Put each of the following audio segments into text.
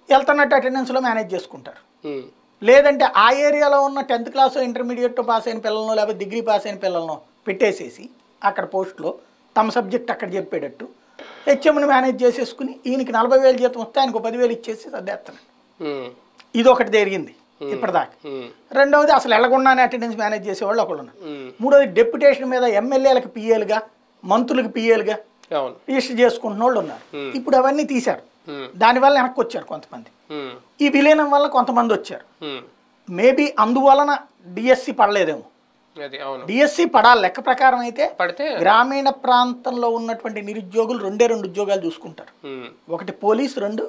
వెళ్తున్నట్టు అటెండెన్స్లో మేనేజ్ చేసుకుంటారు ఉమ్, లేదంటే ఆ ఏరియాలో ఉన్న టెన్త్ క్లాస్ ఇంటర్మీడియట్ పాస్ అయిన పిల్లలను లేకపోతే డిగ్రీ పాస్ అయిన పిల్లలను పెట్టేసేసి అక్కడ పోస్ట్లో తమ సబ్జెక్ట్ అక్కడ చెప్పేటట్టు హెచ్ఎంని మేనేజ్ చేసేసుకుని ఈయనకి నలభై వేలు జీతం వస్తే ఆయనకు పదివేలు ఇచ్చేసి సర్దేస్తాను ఉమ్, ఇది ఒకటి జరిగింది ఇప్పటిదాకా ఉమ్, రెండవది అసలు వెళ్లకుండానే అటెండెన్స్ మేనేజ్ చేసేవాళ్ళు ఒకళ్ళు ఉన్నారు ఉమ్, మూడవది డెప్యుటేషన్ మీద ఎమ్మెల్యేలకు పిఏలుగా మంత్రులకు పిఏలుగా అవును రిజిస్టర్ చేసుకుంటున్న వాళ్ళు ఉన్నారు ఇప్పుడు అవన్నీ తీశారు ఉమ్, దానివల్ల వెనక్కి వచ్చారు కొంతమంది ఉమ్, ఈ విలీనం వల్ల కొంతమంది వచ్చారు ఉమ్, మేబీ అందువలన డిఎస్సి పడలేదేమో అది అవును డిఎస్సి పడాలి లెక్క ప్రకారం అయితే పడితే గ్రామీణ ప్రాంతంలో ఉన్నటువంటి నిరుద్యోగులు రెండే రెండు ఉద్యోగాలు చూసుకుంటారు ఉమ్, ఒకటి పోలీస్ రెండు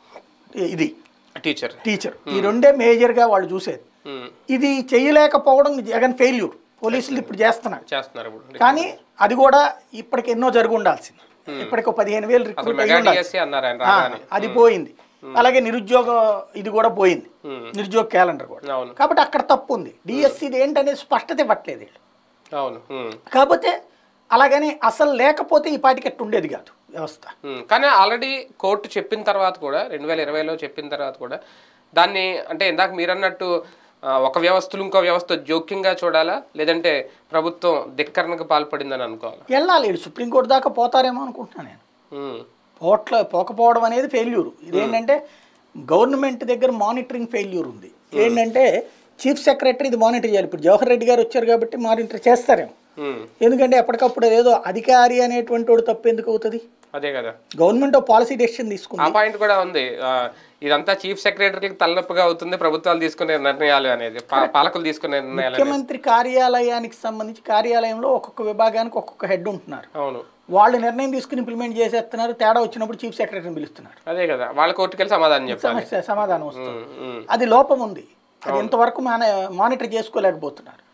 ఇది టీచర్ టీచర్ ఈ రెండే మేజర్గా వాళ్ళు చూసేది ఉమ్, ఇది చేయలేకపోవడం జగన్ ఫెయిల్యూర్ పోలీసులు ఇప్పుడు చేస్తున్నారు చేస్తున్నారు ఇప్పుడు కానీ అది కూడా ఇప్పటికి ఎన్నో జరిగి ఉండాల్సింది ఇప్పటికి ఒక పదిహేను వేలు అసలు రిక్రూట్ అయ్యి మెగా ఉండాలి డిఎస్సీ అన్నారు ఆయన ఆ, రాగానే అది పోయింది అలాగే నిరుద్యోగ ఇది కూడా పోయింది ఉమ్, నిరుద్యోగ క్యాలెండర్ కూడా అవును కాబట్టి అక్కడ తప్పు ఉంది డిఎస్సి ఏంటనేది స్పష్టత ఇవ్వట్లేదు వీళ్ళు అవును ఉమ్, కాకపోతే అలాగని అసలు లేకపోతే ఈ పాటికి అట్టు ఉండేది కాదు వ్యవస్థ ఉమ్, కానీ ఆల్రెడీ కోర్టు చెప్పిన తర్వాత కూడా రెండు వేల ఇరవైలో చెప్పిన తర్వాత కూడా దాన్ని అంటే ఇందాక మీరు అన్నట్టు ఆ, ఒక వ్యవస్థలు ఇంకో వ్యవస్థ జోక్యంగా చూడాలా లేదంటే ప్రభుత్వం ధిక్కరణకు పాల్పడిందని అనుకోవాలా వెళ్ళాలి వీళ్ళు సుప్రీంకోర్టు దాకా పోతారేమో అనుకుంటున్నాను నేను ఉమ్, పోట్ల పోకపోవడం అనేది ఫెయిల్యూర్ ఇదేంటంటే గవర్నమెంట్ దగ్గర మానిటరింగ్ ఫెయిల్యూర్ ఉంది ఏంటంటే చీఫ్ సెక్రటరీ ఇది మానిటర్ చేయాలి ఇప్పుడు జవహర్ రెడ్డి గారు వచ్చారు కాబట్టి మానిటర్ చేస్తారేమో ఉమ్, ఎందుకంటే ఎప్పటికప్పుడు ఏదో అధికారి అనేటువంటి వాడు తప్పు ఎందుకు అవుతుంది అదే కదా గవర్నమెంట్ పాలసీ డెసిషన్ తీసుకుంది ఆ పాయింట్ కూడా ఉంది ఆ, ఇదంతా చీఫ్ సెక్రటరీకి తలనొప్పిగా అవుతుంది ప్రభుత్వాలు తీసుకునే నిర్ణయాలు అనేది పా- పాలకులు తీసుకునే నిర్ణయాలు అనేది. ముఖ్యమంత్రి కార్యాలయానికి సంబంధించి కార్యాలయంలో ఒక్కొక్క విభాగానికి ఒక్కొక్క హెడ్ ఉంటున్నారు అవును వాళ్ళు నిర్ణయం తీసుకుని ఇంప్లిమెంట్ చేసేస్తున్నారు తేడా వచ్చినప్పుడు చీఫ్ సెక్రటరీని పిలుస్తున్నారు అదే కదా వాళ్ళ కోర్టుకెళ్ళి సమాధానం చెప్పాలి సమస్య సమాధానం వస్తుంది ఉమ్, ఉమ్, అది లోపం ఉంది అది ఇంతవరకు మాన మానిటర్ చేసుకోలేకపోతున్నారు